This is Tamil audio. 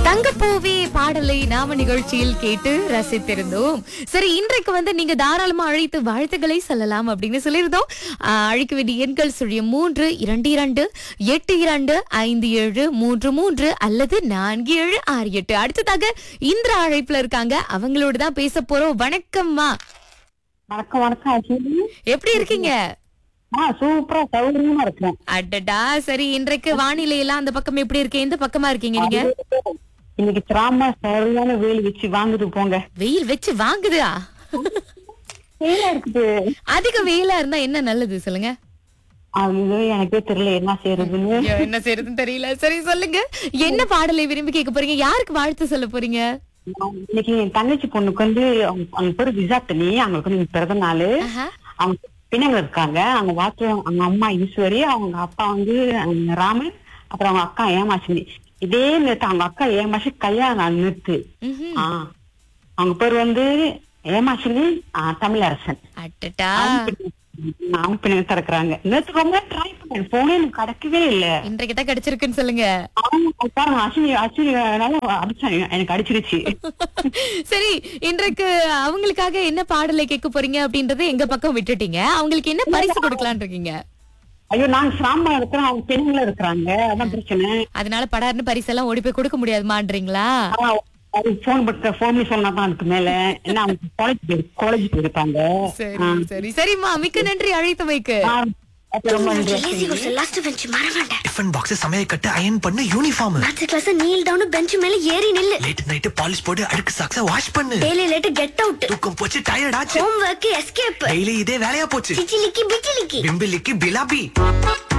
தங்கப்பூவே பாடலை நாம நிகழ்ச்சியில் கேட்டு ரசித்திருந்தோம் சரி இன்றைக்கு வந்து நீங்க தாராளமா அழைத்து வாழ்த்துக்களை சொல்லலாம் அப்படின்னு சொல்லியிருந்தோம் ஆஹ், அழைக்க வேண்டிய எண்கள் சுழியம் மூன்று இரண்டு இரண்டு எட்டு இரண்டு ஐந்து ஏழு மூன்று மூன்று அல்லது நான்கு ஏழு ஆறு எட்டு அடுத்ததாக இந்திரா அழைப்புல இருக்காங்க அவங்களோட தான் பேச போறோம் வணக்கம்மா வணக்கம் வணக்கம் அஸ்வினி எப்படி இருக்கீங்க ஆ சூப்பரா சௌகரியமா இருக்கிறேன் அடடா சரி இன்றைக்கு வானிலை எல்லாம் அந்த பக்கம் எப்படி இருக்கு எந்த பக்கமா இருக்கீங்க நீங்க இன்னைக்கு திராம சரியான வேலி வச்சு வாங்குது போங்க வெயில் வச்சு வாங்குதா வெயிலா இருக்குது அதிக வெயிலா இருந்தா என்ன நல்லது சொல்லுங்க அது எனக்கே தெரியல என்ன செய்யறதுன்னு ஐயோ, என்ன செய்யறதுன்னு தெரியல சரி சொல்லுங்க என்ன பாடலை விரும்பி கேட்க போறீங்க யாருக்கு வாழ்த்து சொல்ல போறீங்க நான் இன்னைக்கு என் தங்கச்சி பொண்ணுக்கு வந்து அவங்க அவங்க பேரு விசாத்தனி அவங்களுக்கு வந்து பிறந்த நாள் ஆஹா. அவங்க பின்னங்க இருக்காங்க அவங்க வாத்து அவங்க அம்மா ஈஸ்வரி அவங்க அப்பா வந்து அஹ், ராமன் அப்புறம் அவங்க அக்கா ஏமாசினி இதே நேரத்து அவங்க அக்கா ஏமாசி கல்யாணம் நிறுத்து ம்ஹும். ஆ அவங்க பேர் வந்து ஏமாசினி ஆ, தமிழரசன் அடடா அவங்க பின்னாடி திறக்கிறாங்க நேத்து ரொம்ப ட்ரை பண்ணேன் போனே எனக்கு கிடைக்கவே இல்ல இன்றைக்கு தான் கிடைச்சிருக்குன்னு சொல்லுங்க அவங்க பாருங்க அஸ்வினி அஸ்வினினால அடிச்சாங்க எனக்கு அடிச்சிருச்சு சரி இன்றைக்கு அவங்களுக்காக என்ன பாடலை கேட்க போறீங்க அப்படின்றத எங்க பக்கம் விட்டுட்டீங்க அவங்களுக்கு என்ன பரிசு கொடுக்கலாம்னு இருக்கீங்க ஐயோ நாங்க சாம்பா இருக்கிறோம் அவங்க பெண்கள இருக்கிறாங்க அதான் பிரச்சனை அதனால படார்னு பரிசெல்லாம் ஓடி போய் கொடுக்க முடியாதுமான்றீங்களா ஆனா, அது போன் பட்ட போன் பண்ணி சொன்னா தான் அதுக்கு மேல ஏன்னா அவங்க காலேஜ் காலேஜ் போயிருப்பாங்க சரி சரி சரிம்மா மிக்க நன்றி அழைத்தமைக்கு ஆ, அப்ப ரொம்ப நன்றி lazy Ashwini. Course last bench மறவேண்ட டிஃபன் பாக்ஸ் சமையல் கட்டு அயன் பண்ணு யூனிஃபார்ம் அடுத்த கிளாஸ் நீல் டவுன் பெஞ்ச் மேல ஏறி நில்லு லேட் நைட் பாலிஷ் போட்டு அழுக்கு சாக்ஸ வாஷ் பண்ணு டெய்லி லேட் கெட் அவுட் தூக்கம் போச்சு டயர்ட் ஆச்சு ஹோம் ஒர்க் எஸ்கேப் டெய்லி இதே வேலையா போச்சு சிச்சிலிக்கி பிச்சிலிக்கி பிம்பிலிக்கு பிலாபி